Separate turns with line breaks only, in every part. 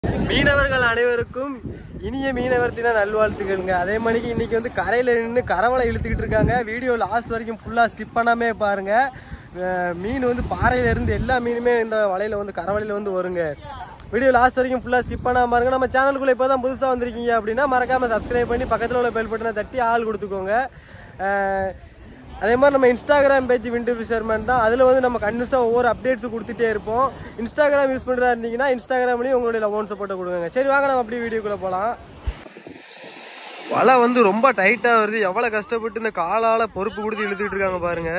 மீனவர்கள் அனைவருக்கும் இனிய மீனவர் தின நல்வாழ்த்துக்கள்ங்க அதே மணிக்கு இன்னைக்கு வந்து கரையில் நின்று கரவலை இழுத்துக்கிட்டு இருக்காங்க வீடியோ லாஸ்ட் வரைக்கும் ஃபுல்லாக ஸ்கிப் பண்ணாமே பாருங்க அஹ் மீன் வந்து பாறையில இருந்து எல்லா மீனுமே இந்த வலையில வந்து கரவலையில வந்து வருங்க வீடியோ லாஸ்ட் வரைக்கும் ஃபுல்லாக ஸ்கிப் பண்ணாம பாருங்க நம்ம சேனலுக்குள்ள இப்போ தான் புதுசாக வந்திருக்கீங்க அப்படின்னா மறக்காம சப்ஸ்கிரைப் பண்ணி பக்கத்தில் உள்ள பெல் பட்டனை தட்டி ஆள் கொடுத்துக்கோங்க அஹ் அதே மாதிரி நம்ம இன்ஸ்டாகிராம் பேஜ் விண்டு ஃபிஷர்மேன் தான் அதில் வந்து நம்ம கண்டினியூஸாக ஒவ்வொரு அப்டேட்ஸ் கொடுத்துட்டே இருப்போம் இன்ஸ்டாகிராம் யூஸ் பண்ணுறா இருந்தீங்கன்னா இன்ஸ்டாகிராம்லேயும் உங்களுடைய லவ் சப்போர்ட்டை கொடுங்க சரி வாங்க நம்ம அப்படியே வீடியோக்குள்ளே போகலாம் வலை வந்து ரொம்ப டைட்டாக வருது எவ்வளோ கஷ்டப்பட்டு இந்த காலால் பொறுப்பு கொடுத்து இழுத்துக்கிட்டு இருக்காங்க பாருங்க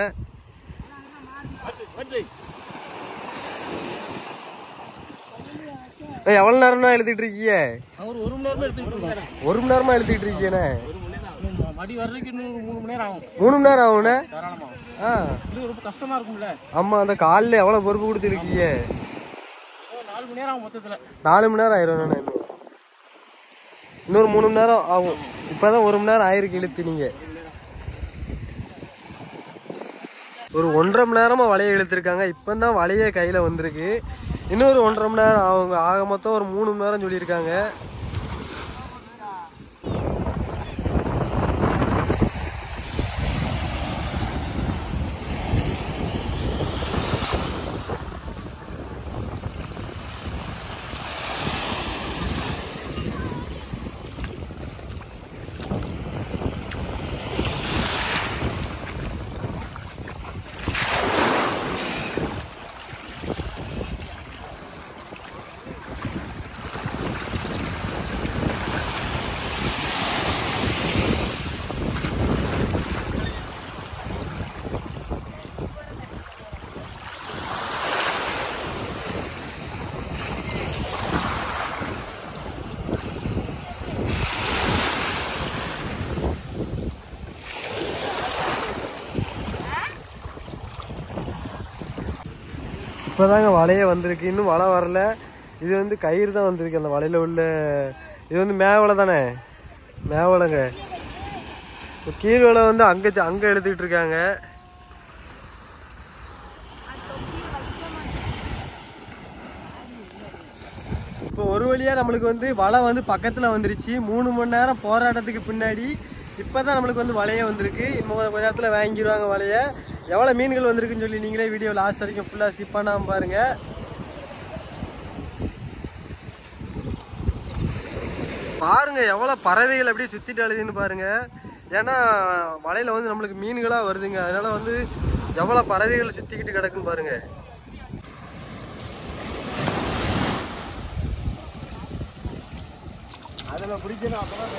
ஏய், எவ்வளவு நேரம்னா எழுதிட்டு இருக்கீங்க
அவர் ஒரு மணி நேரமா எடுத்துக்கிட்டு இருக்காரு
ஒரு மணி நேரமா எழுதிட்டு இருக்கீங்கண்ணே
இன்னும் மடி வர்றதுக்கு இன்னும் ஒரு மூணு மணி நேரம் ஆகும்
மூணு மணி நேரம் ஆகுண்ணே
தாராளமா
ஆ
இது ரொம்ப கஷ்டமா இருக்கும்ல
ஆமா அந்த காலில் எவ்வளவு பொறுப்பு கொடுத்து இருக்கீங்க
ஒரு நாலு மணி நேரம் ஆகும் மொத்தத்துல
நாலு மணி நேரம் ஆயிரும் நானே இன்னும். இன்னொரு மூணு மணி நேரம் ஆகும் இப்பதான் ஒரு மணி நேரம் ஆயிருக்கு இழுத்து நீங்க ஒரு ஒன்றரை மணி நேரமா வலையை இழுத்துருக்காங்க இப்பதான் வலையே கையில வந்திருக்கு இன்னொரு ஒன்றரை மணி நேரம் அவங்க ஆக மொத்தம் ஒரு மூணு மணி நேரம் சொல்லியிருக்காங்க இப்போதாங்க வலையே வந்திருக்கு இன்னும் வலை வரல இது வந்து கயிறு தான் வந்திருக்கு அந்த வலையில உள்ள இது வந்து மேவலை தானே மேவலைங்க இப்ப கீழ் வலை வந்து அங்க ச- அங்க எடுத்துக்கிட்டு இருக்காங்க இப்போ ஒரு வழியா நம்மளுக்கு வந்து வலை வந்து பக்கத்துல வந்துருச்சு மூணு மணி நேரம் போராட்டத்துக்கு பின்னாடி இப்பதான் நம்மளுக்கு வந்து வலையே வந்திருக்கு இன்னும் கொஞ்ச நேரத்துல வாங்கிடுவாங்க வலைய எவ்வளவு மீன்கள் வந்திருக்குன்னு சொல்லி நீங்களே வீடியோ லாஸ்ட் வரைக்கும் ஃபுல்லா ஸ்கிப் பண்ணாம பாருங்க பாருங்க எவ்வளவு பறவைகள் அப்படியே சுத்திட்டு அழுதுன்னு பாருங்க ஏன்னா வலையில வந்து நம்மளுக்கு மீன்களா வருதுங்க அதனால வந்து எவ்வளவு பறவைகள் சுத்திக்கிட்டு கிடக்குன்னு பாருங்க அதுல பிடிக்கணும் அப்பதான்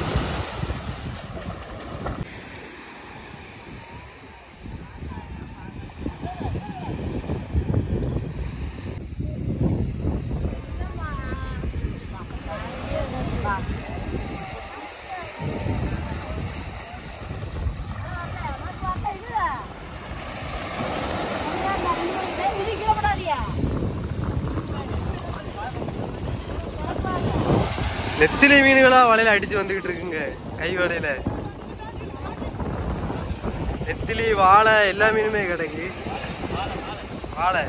நெத்திலி மீன்களா வலையில அடிச்சு வந்துகிட்டு இருக்குங்க கை வலையில நெத்திலி வாழை எல்லா மீனுமே கிடைக்கு வாழை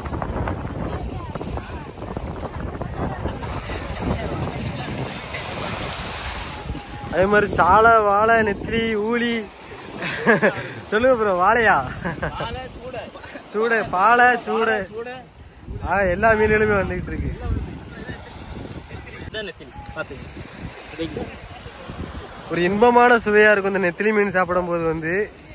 அதே மாதிரி சாலை வாழை நெத்திலி ஊளி சொல்லுங்க ப்ரோ வாழையா சூட பாலை சூட ஆ எல்லா மீன்களுமே வந்துகிட்டு இருக்கு ஒரு இன்பமான சுவையா இருக்கும் இந்த நெத்திலி மீன் சாப்பிடும் போது வந்து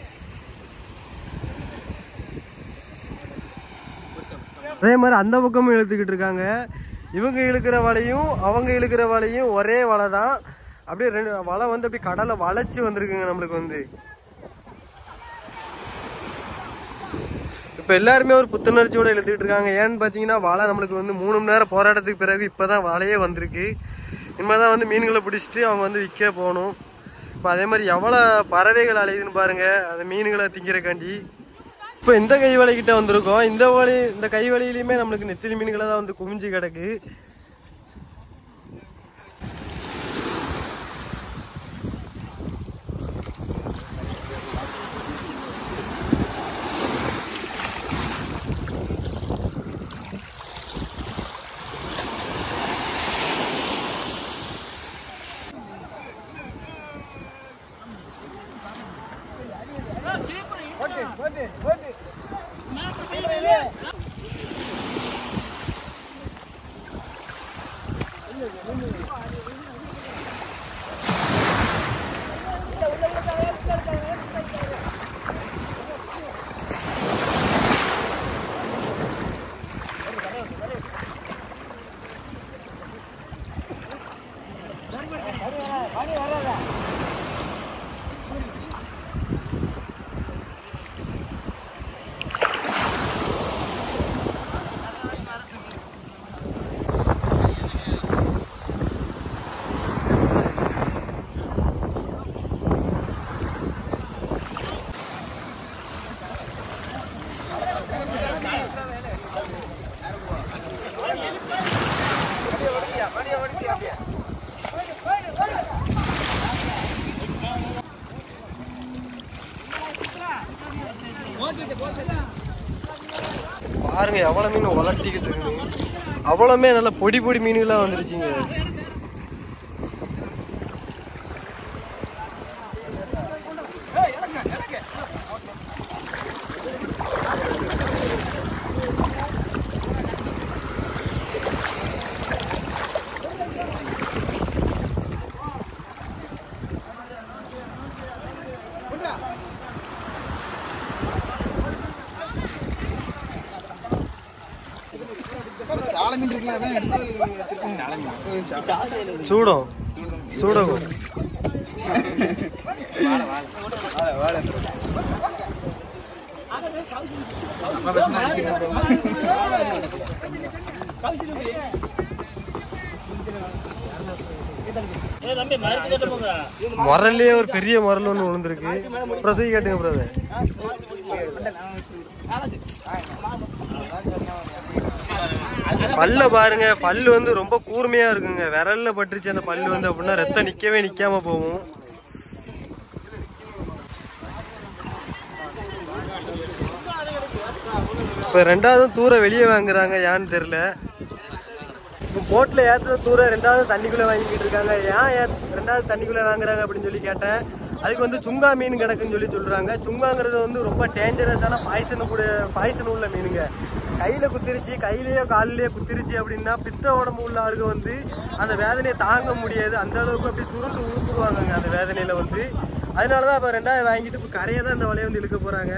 அதே மாதிரி அந்த பக்கமும் இழுத்துக்கிட்டு இருக்காங்க இவங்க இழுக்கிற வலையும் அவங்க இழுக்கிற வலையும் ஒரே வலை தான் அப்படியே ரெண்டு வலை வந்து அப்படியே கடலை வளைச்சு வந்திருக்குங்க நம்மளுக்கு வந்து இப்ப எல்லாருமே ஒரு புத்துணர்ச்சியோட இழுத்துக்கிட்டு இருக்காங்க ஏன்னு பாத்தீங்கன்னா வலை நம்மளுக்கு வந்து மூணு மணி நேரம் போராட்டத்துக்கு பிறகு இப்பதான் வலையே வந்திருக்கு இனிமேதான் வந்து மீன்களை பிடிச்சிட்டு அவங்க வந்து விற்க போகணும் இப்போ அதே மாதிரி எவ்வளோ பறவைகள் அலையுதுன்னு பாருங்க அந்த மீன்களை திங்கிறக்காண்டி இப்போ இந்த கை வலைக்கிட்ட வந்திருக்கோம் இந்த வழி இந்த கை வலையிலுமே நம்மளுக்கு நெத்திலி மீன்களை தான் வந்து குமிஞ்சு கிடக்கு பாருங்க எவ்வளவு மீன் உலர்த்திக்கிட்டு இருக்கு அவ்வளவுமே நல்ல பொடி பொடி மீன்களா வந்துருச்சுங்க சூடம் சூடகம் முரல்லே ஒரு பெரிய முரல் ஒன்று விழுந்திருக்கு பிரதி கேட்டுங்க பிரதர் பல்ல பாருங்க பல்லு வந்து ரொம்ப கூர்மையா இருக்குங்க விரல்ல பட்டுருச்சு அந்த பல்லு வந்து அப்படின்னா ரத்தம் நிக்கவே நிக்காம போகும் இப்ப ரெண்டாவது தூர வெளியே வாங்குறாங்க ஏன்னு தெரியல இப்போ போட்ல ஏத்துற தூர ரெண்டாவது தண்ணிக்குள்ள வாங்கிக்கிட்டு இருக்காங்க ஏன் ஏத்- ரெண்டாவது தண்ணிக்குள்ள வாங்குறாங்க அப்படின்னு சொல்லி கேட்டேன் அதுக்கு வந்து சுங்கா மீன் கிடக்குன்னு சொல்லி சொல்றாங்க சுங்காங்கிறது வந்து ரொம்ப டேஞ்சரஸான பாய்சன் கூட பாய்சன் உள்ள மீனுங்க கையில குத்திருச்சு கையிலயோ காலிலேயோ குத்திருச்சு அப்படின்னா பித்த உடம்பு உள்ள ஆளுங்க வந்து அந்த வேதனையை தாங்க முடியாது அந்த அளவுக்கு அப்படி சுருண்டு உருப்புடுவாங்கங்க அந்த வேதனையில வந்து அதனாலதான் இப்ப ரெண்டாவது வாங்கிட்டு இப்ப கரையை தான் இந்த வலையை வந்து இழுக்க போறாங்க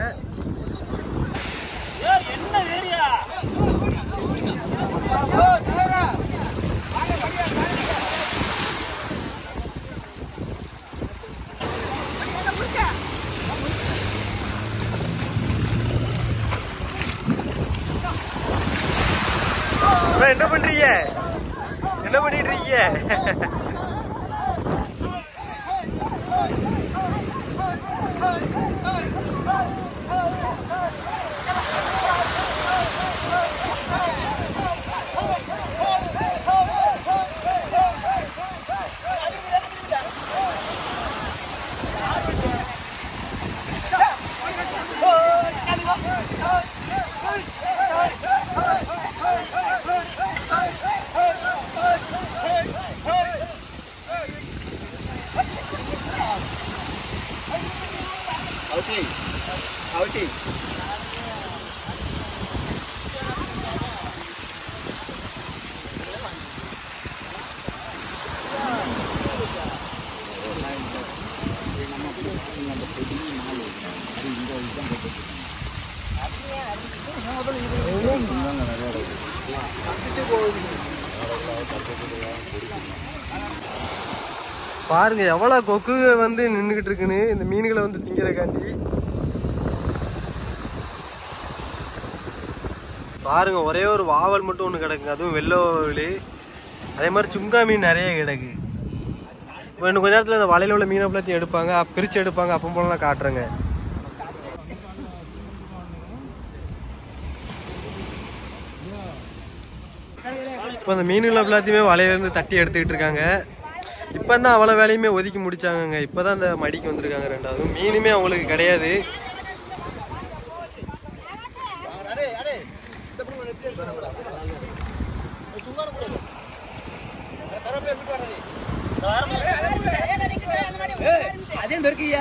அண்ணா, என்ன பண்றீங்க என்ன பண்ணிட்டு இருக்கீங்க பாருங்க எவ்வளவு கொக்கு வந்து நின்றுகிட்டு இருக்குன்னு இந்த மீன்களை வந்து திங்கிறக்காண்டி பாருங்க ஒரே ஒரு வாவல் மட்டும் ஒன்று கிடக்குங்க அதுவும் வெள்ளை வாவல் அதே மாதிரி சுங்கா மீன் நிறைய கிடக்கு இப்போ இன்னும் கொஞ்ச நேரத்தில் இந்த வலையில உள்ள மீனை எல்லாத்தையும் எடுப்பாங்க அப்~ பிரிச்சு எடுப்பாங்க அப்போ போலாம் காட்டுறேங்க இப்போ அந்த மீன்கள் எல்லாத்தையுமே வலையிலேருந்து தட்டி எடுத்துக்கிட்டு இருக்காங்க இப்போ தான் அவ்வளோ வேலையுமே ஒதுக்கி முடிச்சாங்கங்க இப்போ தான் அந்த மடிக்கு வந்திருக்காங்க ரெண்டாவது மீனுமே அவங்களுக்கு கிடையாது
அதையும் தெருக்கியா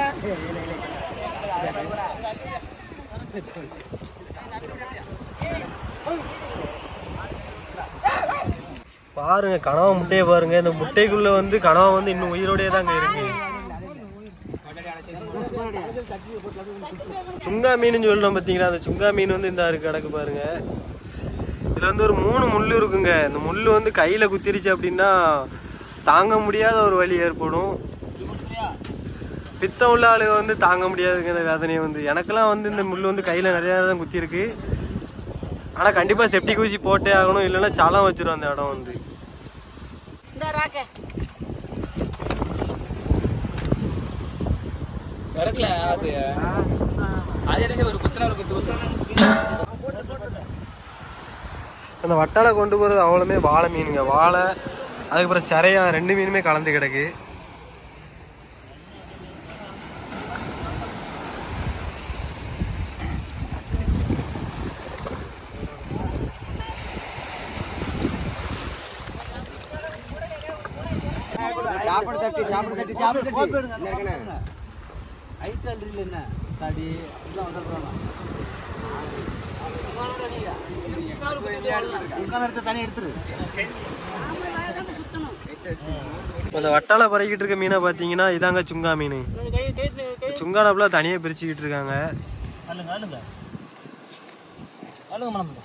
பாருங்க கனவா முட்டையை பாருங்க இந்த முட்டைக்குள்ள வந்து கனவா வந்து இன்னும் உயிரோடயே தாங்க இருக்கு சுங்கா மீன் சொல்றோம் பாத்தீங்களா அந்த சுங்கா மீன் வந்து இந்த இருக்கு கிடக்கு பாருங்க இதுல வந்து ஒரு மூணு முள்ளு இருக்குங்க இந்த முள்ளு வந்து கையில குத்திருச்சு அப்படின்னா தாங்க முடியாத ஒரு வலி ஏற்படும் பித்தம் உள்ள ஆளுங்க வந்து தாங்க முடியாதுங்க இந்த வேதனையை வந்து எனக்கெல்லாம் வந்து இந்த முள்ளு வந்து கையில நிறைய தான் குத்தி இருக்கு ஆனா கண்டிப்பா செப்டிக் ஊசி போட்டே ஆகணும் இல்லைன்னா சலம் வச்சிரும் அந்த இடம் வந்து
இறக்கல அது அது என்ன ஒரு குத்தல ஒரு குத்து
அந்த வட்டால கொண்டு போறது அவ்வளவுமே வாழை மீனுங்க வாழை அதுக்கப்புறம் சிறையா ரெண்டு மீனுமே கலந்து கிடக்கு
சாப்பாடு தட்டி சாப்பாடு தட்டி சாப்பாடு தட்டி ஐட்டல் என்ன தடி எல்லாம் வந்துடுறாங்க தனி எடுத்துரு
இப்ப இந்த வட்டால பறக்கிட்டு இருக்க மீனை பாத்தீங்கன்னா இதாங்க சுங்கா மீன் சுங்கானப்புல தனியா பிரிச்சுக்கிட்டு இருக்காங்க
அழுங்க அழுங்க அழுங்க மனம்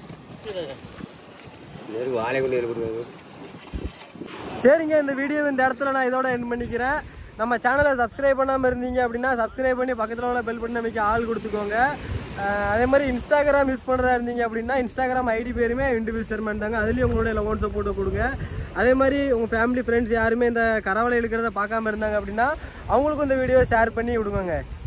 சரிங்க இந்த வீடியோ இந்த இடத்துல நான் இதோட எண்ட் பண்ணிக்கிறேன் நம்ம சேனலை சப்ஸ்கிரைப் பண்ணாமல் இருந்தீங்க அப்படின்னா சப்ஸ்கிரைப் பண்ணி பக்கத்தில் உள்ள பெல் பட்டன் அமைக்க ஆள் கொடுத்துக்கோங்க அஹ் அதே மாதிரி இன்ஸ்டாகிராம் யூஸ் பண்ணுறதா இருந்தீங்க அப்படின்னா இன்ஸ்டாகிராம் ஐடி பேருமே இண்டிவிஜுவல் ஷேர் தாங்க அதுலேயும் உங்களுடைய லோன் சப்போர்ட்டை கொடுங்க அதே மாதிரி உங்கள் ஃபேமிலி ஃப்ரெண்ட்ஸ் யாருமே இந்த கரவலை இழுக்கிறத பார்க்காம இருந்தாங்க அப்படின்னா அவங்களுக்கும் இந்த வீடியோ ஷேர் பண்ணி விடுங்க